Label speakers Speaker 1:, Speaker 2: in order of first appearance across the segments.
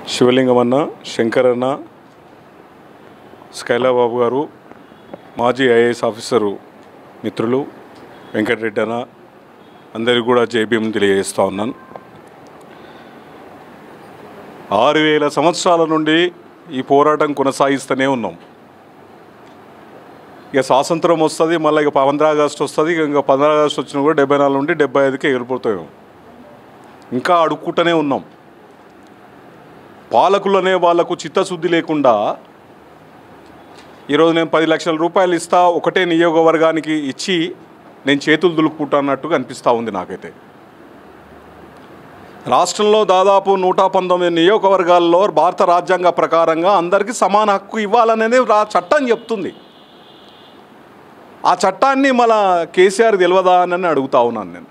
Speaker 1: శివలింగం అన్న శంకర్ అన్న స్కైలా బాబు గారు మాజీ ఐఏఎస్ ఆఫీసరు మిత్రులు వెంకటరెడ్డి అన్న అందరికీ కూడా జైభీం తెలియజేస్తా ఉన్నాను ఆరు వేల సంవత్సరాల నుండి ఈ పోరాటం కొనసాగిస్తూనే ఉన్నాం ఇక స్వాతంత్రం వస్తుంది మళ్ళీ ఇక పంద్రా ఆగస్ట్ వస్తుంది ఇక ఇంకా పంద్రా ఆగస్ట్ వచ్చినా కూడా డెబ్బై నాలుగు నుండి డెబ్బై ఐదుకి ఎగిరిపోతాం ఇంకా అడుక్కుంటూనే ఉన్నాం పాలకులు అనే వాళ్లకు చిత్తశుద్ధి లేకుండా ఈరోజు నేను పది లక్షల రూపాయలు ఇస్తా ఒకటే నియోగవర్గానికి ఇచ్చి నేను చేతులు దులుపుకుంటా అన్నట్టుగా అనిపిస్తూ ఉంది నాకైతే రాష్ట్రంలో దాదాపు నూట పంతొమ్మిది నియోజకవర్గాల్లో భారత రాజ్యాంగ ప్రకారంగా అందరికీ సమాన హక్కు ఇవ్వాలనేది రా చట్టం చెప్తుంది ఆ చట్టాన్ని మళ్ళా కేసీఆర్ తెలియదా అని అడుగుతా ఉన్నాను నేను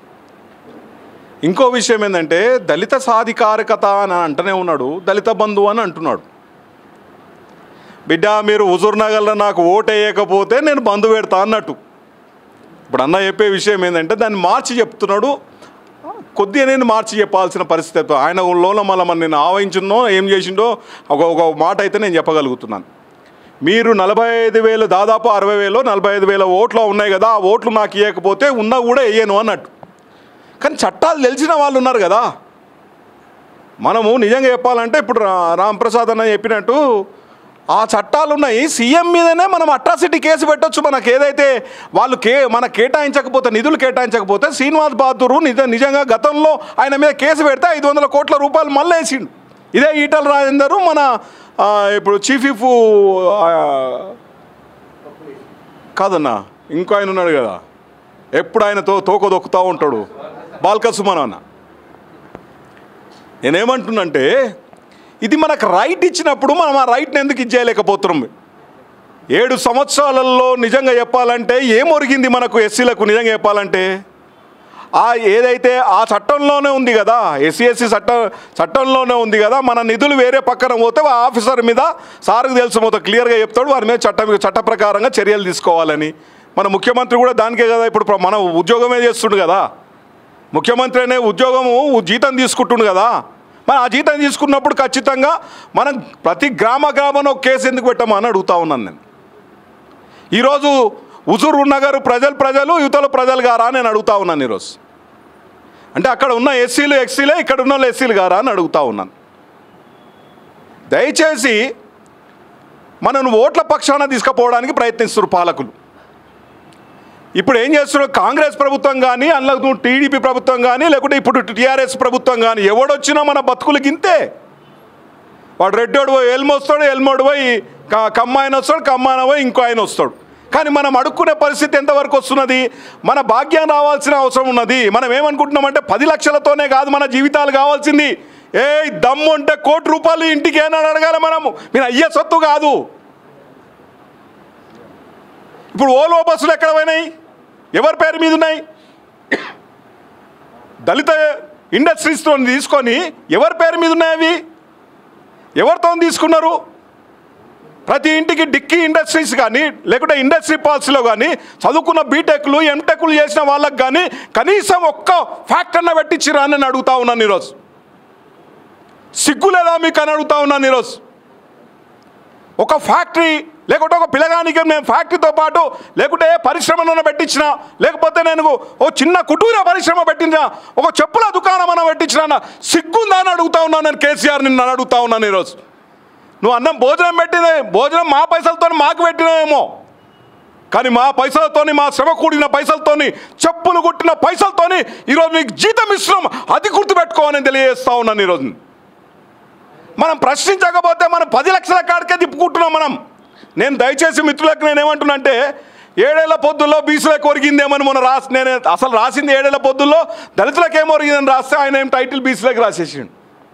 Speaker 1: ఇంకో విషయం ఏంటంటే దళిత సాధికారికత అని అంటనే ఉన్నాడు దళిత బంధువు అని అంటున్నాడు బిడ్డ మీరు హుజూర్ నగర్లో నాకు ఓటు వేయకపోతే నేను బంధు పెడతా అన్నట్టు ఇప్పుడు అన్న చెప్పే విషయం ఏంటంటే దాన్ని మార్చి చెప్తున్నాడు కొద్దిగా నేను మార్చి చెప్పాల్సిన పరిస్థితి ఆయన లోన మళ్ళీ మన నేను ఆవహించిందో ఏం చేసిండో ఒక ఒక మాట అయితే నేను చెప్పగలుగుతున్నాను మీరు నలభై ఐదు వేలు దాదాపు అరవై వేలు నలభై ఐదు వేల ఓట్లు ఉన్నాయి కదా ఆ ఓట్లు నాకు ఇవ్వకపోతే ఉన్నా కూడా వేయను అన్నట్టు కానీ చట్టాలు తెలిసిన వాళ్ళు ఉన్నారు కదా మనము నిజంగా చెప్పాలంటే ఇప్పుడు రా రాంప్రసాద్ అన్న చెప్పినట్టు ఆ చట్టాలు ఉన్నాయి సీఎం మీదనే మనం అట్రాసిటీ కేసు పెట్టొచ్చు మనకు ఏదైతే వాళ్ళు కే మన కేటాయించకపోతే నిధులు కేటాయించకపోతే శ్రీనివాస్ బహదూరు నిజ నిజంగా గతంలో ఆయన మీద కేసు పెడితే ఐదు వందల కోట్ల రూపాయలు మళ్ళీ వేసిండు ఇదే ఈటల రాజేందరు మన ఆ, ఇప్పుడు చీఫ్ ఇఫ్ కాదన్నా ఇంకో ఆయన ఉన్నాడు కదా ఎప్పుడు ఆయన తో తోక దొక్కుతూ ఉంటాడు బాల్క సుమన్ అన్న నేనేమంటున్నంటే ఇది మనకు రైట్ ఇచ్చినప్పుడు మనం ఆ రైట్ని ఎందుకు ఇచ్చేయలేకపోతున్నాం ఏడు సంవత్సరాలలో నిజంగా చెప్పాలంటే ఏం ఒరిగింది మనకు ఎస్సీలకు నిజంగా చెప్పాలంటే ఆ ఏదైతే ఆ చట్టంలోనే ఉంది కదా ఎస్సీ ఎస్సీ చట్ట చట్టంలోనే ఉంది కదా మన నిధులు వేరే పక్కన పోతే ఆ ఆఫీసర్ మీద సార్కి తెలుసు మొత్తం క్లియర్గా చెప్తాడు వారి మీద చట్ట చట్ట ప్రకారంగా చర్యలు తీసుకోవాలని మన ముఖ్యమంత్రి కూడా దానికే కదా ఇప్పుడు ప్ర- మన ఉద్యోగమే చేస్తుండు కదా ముఖ్యమంత్రి అనే ఉద్యోగము జీతం తీసుకుంటుండు కదా మరి ఆ జీతం తీసుకున్నప్పుడు ఖచ్చితంగా మనం ప్రతి గ్రామ గ్రామంలో ఒక కేసు ఎందుకు పెట్టామని అడుగుతా ఉన్నాను నేను ఈరోజు హుజూర్ నగర్ ప్రజలు ప్రజలు యువతల ప్రజలు గారా అని నేను అడుగుతా ఉన్నాను ఈరోజు అంటే అక్కడ ఉన్న ఎస్సీలు ఎక్సీలే ఇక్కడ ఉన్న వాళ్ళు ఎస్సీలు గారా అని అడుగుతా ఉన్నాను దయచేసి మనను ఓట్ల పక్షాన తీసుకుపోవడానికి ప్రయత్నిస్తున్నారు పాలకులు ఇప్పుడు ఏం చేస్తున్నారు కాంగ్రెస్ ప్రభుత్వం కానీ అందులో టీడీపీ ప్రభుత్వం కానీ లేకుంటే ఇప్పుడు టీఆర్ఎస్ ప్రభుత్వం కానీ ఎవడొచ్చినా మన బతుకులకి ఇంతే వాడు రెడ్డోడు పోయి ఎల్మ వస్తాడు ఎల్మోడు పోయి క- కమ్మాయన వస్తాడు కమ్మాయన పోయి ఇంకో ఆయన వస్తాడు కానీ మనం అడుక్కునే పరిస్థితి ఎంతవరకు వస్తున్నది మన భాగ్యం రావాల్సిన అవసరం ఉన్నది మనం ఏమనుకుంటున్నామంటే పది లక్షలతోనే కాదు మన జీవితాలు కావాల్సింది ఏ దమ్ము అంటే కోటి రూపాయలు ఇంటికి ఏమని అడగాలి మనము మీరు అయ్యే సొత్తు కాదు ఇప్పుడు ఓలో బస్సులు ఎక్కడ పోయినాయి ఎవరి పేరు మీద ఉన్నాయి దళిత ఇండస్ట్రీస్తో తీసుకొని ఎవరి పేరు మీద ఉన్నాయి అవి ఎవరితో తీసుకున్నారు ప్రతి ఇంటికి డిక్కీ ఇండస్ట్రీస్ కానీ లేకుంటే ఇండస్ట్రీ పాలసీలో కానీ చదువుకున్న బీటెక్లు ఎంటెక్లు చేసిన వాళ్ళకి కానీ కనీసం ఒక్క ఫ్యాక్ట్ అన్న పెట్టించిరా అని నేను అడుగుతా ఉన్నాను ఈరోజు సిగ్గు లేదా మీకు అని అడుగుతా ఉన్నాను ఈరోజు ఒక ఫ్యాక్టరీ లేకుంటే ఒక పిల్లగానికి నేను ఫ్యాక్టరీతో పాటు లేకుంటే ఏ పరిశ్రమను పెట్టించిన లేకపోతే నేను ఓ చిన్న కుటూర పరిశ్రమ పెట్టించిన ఒక చెప్పుల దుకాణం అన్న పెట్టించిన సిగ్గుందా అని అడుగుతా ఉన్నాను నేను కేసీఆర్ నిన్ను అడుగుతా ఉన్నాను ఈరోజు నువ్వు అన్నం భోజనం పెట్టినే భోజనం మా పైసలతో మాకు పెట్టినావేమో కానీ మా పైసలతోని మా శ్రమ కూడిన పైసలతోని చెప్పులు కుట్టిన పైసలతోని ఈరోజు నీకు జీతం ఇస్తున్నాం అది గుర్తుపెట్టుకోవాలని తెలియజేస్తా ఉన్నాను ఈరోజు మనం ప్రశ్నించకపోతే మనం పది లక్షల కాడికే తిప్పుకుంటున్నాం మనం నేను దయచేసి మిత్రులకు నేను ఏమంటున్నా అంటే ఏడేళ్ల పొద్దుల్లో బీసీలకు ఒరిగిందేమని మొన్న రాసి నేను అసలు రాసింది ఏడేళ్ల పొద్దుల్లో దళితులకు ఏమో ఒరిగిందని రాస్తే ఆయన ఏం టైటిల్ బీసీలకు రాసేసిండు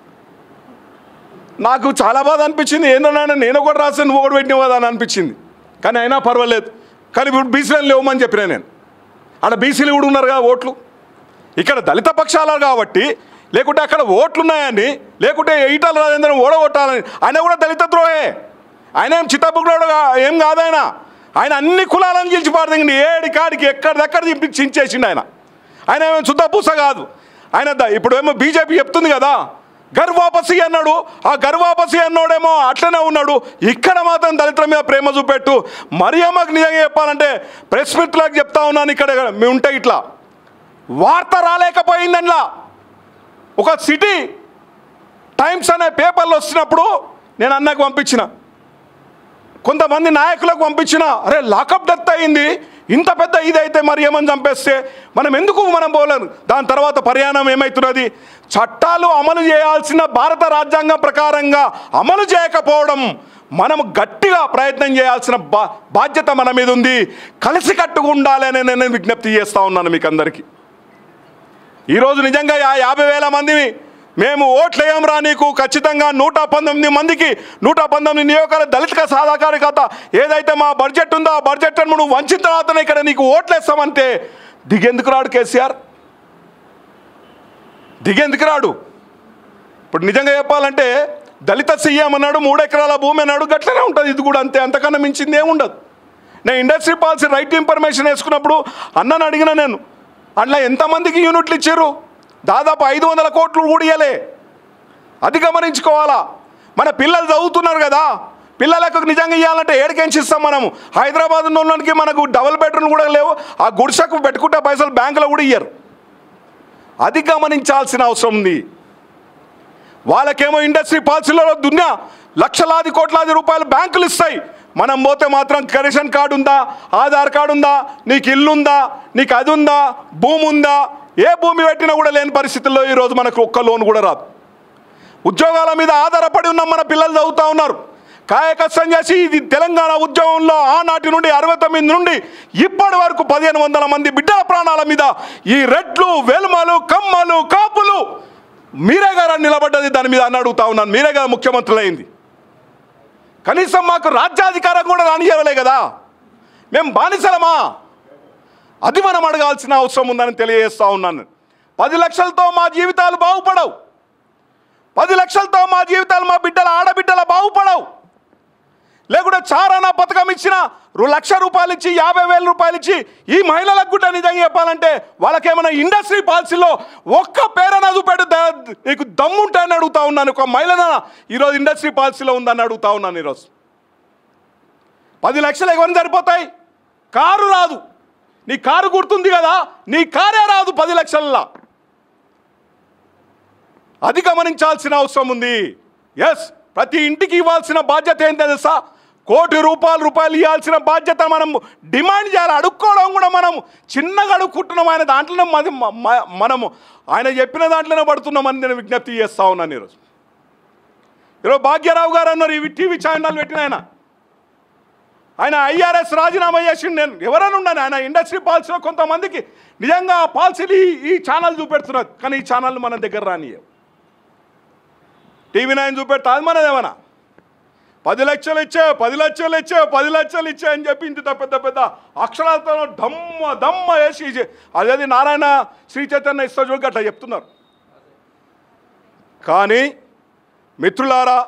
Speaker 1: నాకు చాలా బాధ అనిపించింది ఏంటన్నా నేను కూడా రాసాను నువ్వు కూడా పెట్టిన కదా అని అనిపించింది కానీ అయినా పర్వాలేదు కానీ ఇప్పుడు బీసీలను లేవమని చెప్పిన నేను ఆడ బీసీలు కూడా ఉన్నారు కదా ఓట్లు ఇక్కడ దళిత పక్షాలు కాబట్టి లేకుంటే అక్కడ ఓట్లు ఉన్నాయని లేకుంటే ఈటల రాజేంద్రన్ ఓడగొట్టాలని ఆయన కూడా దళిత ద్రోహే ఆయన ఏం చిత్తబుగ్గుడు ఏం కాదు ఆయన ఆయన అన్ని కులాలను గెలిచి పాడదండి ఏడి కాడికి ఎక్కడిదెక్కడ చింపి చించేసిండు ఆయన ఆయన ఏమో శుద్ధ పూస కాదు ఆయన ద- ఇప్పుడు ఏమో బీజేపీ చెప్తుంది కదా గర్వాపసి అన్నాడు ఆ గర్వాపసి అన్నోడేమో అట్లనే ఉన్నాడు ఇక్కడ మాత్రం దళితుల మీద ప్రేమ చూపెట్టు మరియమ్మకు నిజంగా చెప్పాలంటే ప్రెస్ మీట్లకు చెప్తా ఉన్నాను ఇక్కడ మేము ఉంటే ఇట్లా వార్త రాలేకపోయిందన్లా ఒక సిటీ టైమ్స్ అనే పేపర్లు వస్తున్నప్పుడు నేను అన్నకు పంపించిన కొంతమంది నాయకులకు పంపించిన అరే లాకప్ డెత్ అయింది ఇంత పెద్ద ఇదైతే మరి ఏమని చంపేస్తే మనం ఎందుకు మనం పోలేను దాని తర్వాత పరిణామం ఏమవుతున్నది చట్టాలు అమలు చేయాల్సిన భారత రాజ్యాంగం ప్రకారంగా అమలు చేయకపోవడం మనం గట్టిగా ప్రయత్నం చేయాల్సిన బా బాధ్యత మన మీద ఉంది కలిసికట్టుగా ఉండాలి అని నేను విజ్ఞప్తి చేస్తా ఉన్నాను మీకు అందరికీ ఈరోజు నిజంగా ఆ యాభై వేల మందిని మేము ఓట్లేయం రా నీకు ఖచ్చితంగా నూట పంతొమ్మిది మందికి నూట పంతొమ్మిది నియోజకాల దళిత సాధాకారికత ఏదైతే మా బడ్జెట్ ఉందో ఆ బడ్జెట్ నువ్వు వంచిన తర్వాతనే ఇక్కడ నీకు ఓట్లేస్తామంటే దిగెందుకు రాడు కేసీఆర్ దిగెందుకు రాడు ఇప్పుడు నిజంగా చెప్పాలంటే దళిత సీఎం అన్నాడు మూడు ఎకరాల భూమి అన్నాడు గట్లనే ఉంటుంది ఇది కూడా అంతే అంతకన్నా మించింది ఏముండదు నేను ఇండస్ట్రీ పాలసీ రైట్ ఇన్ఫర్మేషన్ వేసుకున్నప్పుడు అన్నని అడిగిన నేను అందులో ఎంతమందికి యూనిట్లు ఇచ్చారు దాదాపు ఐదు వందల కోట్లు కూడా ఇయ్యలే అది గమనించుకోవాలా మన పిల్లలు చదువుతున్నారు కదా పిల్లలకు నిజంగా ఇవ్వాలంటే ఏడికెంచి ఇస్తాం మనము హైదరాబాద్ ఉన్నోళ్ళకి మనకు డబుల్ బెడ్రూమ్ కూడా లేవు ఆ గుడిసెకు పెట్టుకుంటే పైసలు బ్యాంకులో కూడా ఇయ్యరు అది గమనించాల్సిన అవసరం ఉంది వాళ్ళకేమో ఇండస్ట్రీ పాలసీలలో దున్యా లక్షలాది కోట్లాది రూపాయలు బ్యాంకులు ఇస్తాయి మనం పోతే మాత్రం రేషన్ కార్డు ఉందా ఆధార్ కార్డు ఉందా నీకు ఇల్లు ఉందా నీకు అది ఉందా భూమి ఉందా ఏ భూమి పెట్టినా కూడా లేని పరిస్థితుల్లో ఈరోజు మనకు ఒక్క లోన్ కూడా రాదు ఉద్యోగాల మీద ఆధారపడి ఉన్న మన పిల్లలు చదువుతూ ఉన్నారు కాయకష్టం చేసి ఇది తెలంగాణ ఉద్యోగంలో ఆనాటి నుండి అరవై తొమ్మిది నుండి ఇప్పటి వరకు పదిహేను వందల మంది బిడ్డల ప్రాణాల మీద ఈ రెడ్లు వెలుమలు కమ్మలు కాపులు మీరే గారు నిలబడ్డది దాని మీద అని అడుగుతా ఉన్నాను మీరే కదా ముఖ్యమంత్రులు అయింది కనీసం మాకు రాజ్యాధికారం కూడా రానియవలే కదా మేము బానిసలమా అది మనం అడగాల్సిన అవసరం ఉందని తెలియజేస్తా ఉన్నాను పది లక్షలతో మా జీవితాలు బాగుపడవు పది లక్షలతో మా జీవితాలు మా బిడ్డల ఆడబిడ్డల బాగుపడవు లేకుంటే చారానా పథకం ఇచ్చిన రు- లక్ష రూపాయలు ఇచ్చి యాభై వేల రూపాయలు ఇచ్చి ఈ మహిళలకు కూడా నిజంగా చెప్పాలంటే వాళ్ళకేమైనా ఇండస్ట్రీ పాలసీలో ఒక్క పేరన చూపెట్టు ద- నీకు దమ్ముంటాయని అడుగుతా ఉన్నాను ఒక మహిళన ఈరోజు ఇండస్ట్రీ పాలసీలో ఉందని అడుగుతా ఉన్నాను ఈరోజు పది లక్షలు ఎవరిని సరిపోతాయి కారు రాదు నీ కారు గుర్తుంది కదా నీ కారే రాదు పది లక్షలలా అది గమనించాల్సిన అవసరం ఉంది ఎస్ ప్రతి ఇంటికి ఇవ్వాల్సిన బాధ్యత ఏంటి తెలుసా కోటి రూపాయలు రూపాయలు ఇవ్వాల్సిన బాధ్యత మనం డిమాండ్ చేయాలి అడుక్కోవడం కూడా మనం చిన్నగా అడుక్కుంటున్నాం ఆయన దాంట్లోనే మది మ- మ- మనము ఆయన చెప్పిన దాంట్లోనే పడుతున్నామని నేను విజ్ఞప్తి చేస్తా ఉన్నాను ఈరోజు ఈరోజు భాగ్యరావు గారు అన్నారు ఇవి టీవీ ఛానల్ పెట్టిన ఆయన ఆయన ఐఆర్ఎస్ రాజీనామా చేసిండు నేను ఎవరైనా ఉన్నాను ఆయన ఇండస్ట్రీ పాలసీలో కొంతమందికి నిజంగా ఆ పాలసీలు ఈ- ఈ ఛానల్ చూపెడుతున్నారు కానీ ఈ ఛానల్ మన దగ్గర రానియవు టీవీ నైన్ చూపెడతా అది మనదేమన్నా పది లక్షలు ఇచ్చే పది లక్షలు ఇచ్చే పది లక్షలు ఇచ్చే అని చెప్పి ఇంత పెద్ద పెద్ద అక్షరాలతో దమ్మ దమ్మ వేసి ఇచ్చే- అదేది నారాయణ శ్రీ చైతన్య ఇస్తా చూడక అట్లా చెప్తున్నారు కానీ మిత్రులారా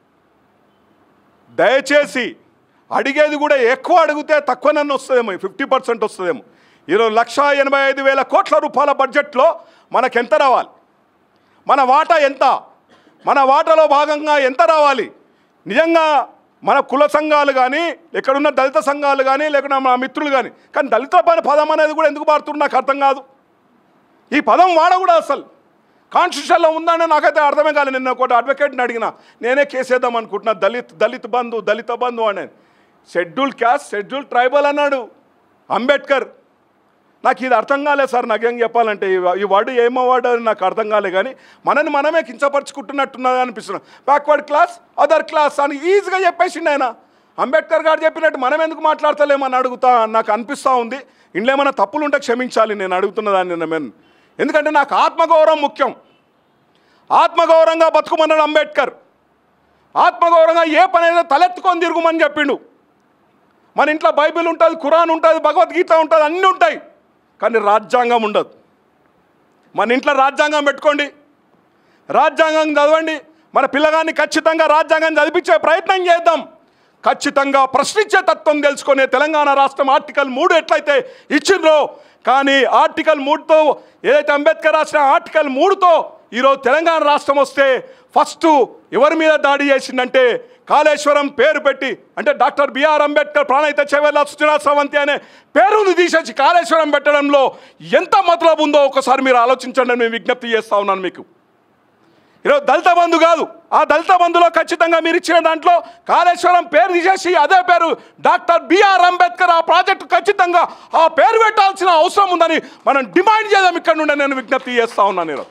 Speaker 1: దయచేసి అడిగేది కూడా ఎక్కువ అడిగితే తక్కువ నన్ను వస్తుందేమో ఫిఫ్టీ పర్సెంట్ వస్తుందేమో ఈరోజు లక్ష ఎనభై ఐదు వేల కోట్ల రూపాయల బడ్జెట్లో మనకెంత రావాలి మన వాటా ఎంత మన వాటాలో భాగంగా ఎంత రావాలి నిజంగా మన కుల సంఘాలు కానీ ఎక్కడున్న దళిత సంఘాలు కానీ లేకుండా మన మిత్రులు కానీ కానీ దళిత పని పదం అనేది కూడా ఎందుకు వాడుతున్నారు నాకు అర్థం కాదు ఈ పదం వాడకూడదు అసలు కాన్స్టిట్యూషన్లో ఉందని నాకైతే అర్థమే కాలేదు నిన్న ఒకటి అడ్వకేట్ని అడిగిన నేనే కేసేద్దాం అనుకుంటున్నా దళిత్ దళిత్ బంధు దళిత బంధు అని షెడ్యూల్ క్యాస్ట్ షెడ్యూల్ ట్రైబల్ అన్నాడు అంబేద్కర్ నాకు ఇది అర్థం కాలేదు సార్ నాకేం చెప్పాలంటే ఈ వా- ఈ వర్డ్ ఏమో వర్డ్ అని నాకు అర్థం కాలేదు కానీ మనని మనమే కించపరుచుకుంటున్నట్టున్నది అనిపిస్తున్నాం బ్యాక్వర్డ్ క్లాస్ అదర్ క్లాస్ అని ఈజీగా చెప్పేసిండు ఆయన అంబేద్కర్ గారు చెప్పినట్టు మనం ఎందుకు మాట్లాడతలేమని అడుగుతా నాకు అనిపిస్తూ ఉంది ఇంట్లో ఏమైనా తప్పులు ఉంటే క్షమించాలి నేను అడుగుతున్న దాన్ని నేను ఎందుకంటే నాకు ఆత్మగౌరవం ముఖ్యం ఆత్మగౌరవంగా బతుకుమన్నాడు అంబేద్కర్ ఆత్మగౌరవంగా ఏ పనైనా తలెత్తుకొని తిరుగుమని చెప్పిండు మన ఇంట్లో బైబిల్ ఉంటుంది ఖురాన్ ఉంటుంది భగవద్గీత ఉంటుంది అన్నీ ఉంటాయి కానీ రాజ్యాంగం ఉండదు మన ఇంట్లో రాజ్యాంగం పెట్టుకోండి రాజ్యాంగం చదవండి మన పిల్లగాన్ని ఖచ్చితంగా రాజ్యాంగం చదివించే ప్రయత్నం చేద్దాం ఖచ్చితంగా ప్రశ్నించే తత్వం తెలుసుకునే తెలంగాణ రాష్ట్రం ఆర్టికల్ మూడు ఎట్లయితే ఇచ్చిండ్రో కానీ ఆర్టికల్ మూడుతో ఏదైతే అంబేద్కర్ రాసిన ఆర్టికల్ మూడుతో ఈరోజు తెలంగాణ రాష్ట్రం వస్తే ఫస్ట్ ఎవరి మీద దాడి చేసిందంటే కాళేశ్వరం పేరు పెట్టి అంటే డాక్టర్ బిఆర్ అంబేద్కర్ ప్రాణహిత చెవెల్ల సుజనా స్రవంతి అనే పేరును తీసేసి కాళేశ్వరం పెట్టడంలో ఎంత మతలబు ఉందో ఒకసారి మీరు ఆలోచించండి అని నేను విజ్ఞప్తి చేస్తా ఉన్నాను మీకు ఈరోజు దళిత బంధు కాదు ఆ దళిత బంధులో ఖచ్చితంగా మీరు ఇచ్చిన దాంట్లో కాళేశ్వరం పేరు తీసేసి అదే పేరు డాక్టర్ బిఆర్ అంబేద్కర్ ఆ ప్రాజెక్టు ఖచ్చితంగా ఆ పేరు పెట్టాల్సిన అవసరం ఉందని మనం డిమాండ్ చేద్దాం ఇక్కడ నుండి నేను విజ్ఞప్తి చేస్తా ఉన్నాను నేను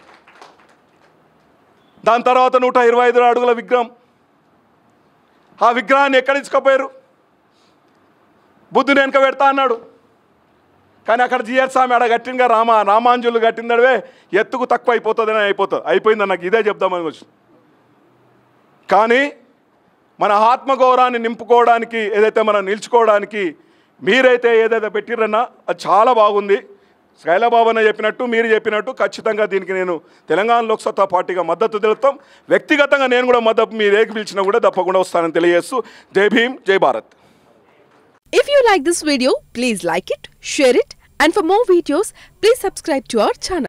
Speaker 1: దాని తర్వాత నూట ఇరవై ఐదు అడుగుల విగ్రహం ఆ విగ్రహాన్ని ఎక్కడి తీసుకుపోయారు బుద్ధుని వెనక పెడతా అన్నాడు కానీ అక్కడ జిఆర్ స్వామి ఆడ కట్టినగా రామ రామాంజులు కట్టిందడవే ఎత్తుకు తక్కువ అయిపోతుందని అయిపోతుంది అయిపోయింది నాకు ఇదే చెప్దామని వచ్చి కానీ మన ఆత్మగౌరవాన్ని నింపుకోవడానికి ఏదైతే మనం నిలుచుకోవడానికి మీరైతే ఏదైతే పెట్టిరన్నా అది చాలా బాగుంది శైలబాబు అన్న చెప్పినట్టు మీరు చెప్పినట్టు ఖచ్చితంగా దీనికి నేను తెలంగాణ లోక్సత్తా పార్టీగా మద్దతు తెలుపుతాం వ్యక్తిగతంగా నేను కూడా మద్దతు మీరు ఏకి పిలిచినా కూడా తప్పకుండా వస్తానని తెలియజేస్తూ జై భీమ్ జై Bharat
Speaker 2: If you like this video, please like it, share it, and for more videos, please subscribe to our channel.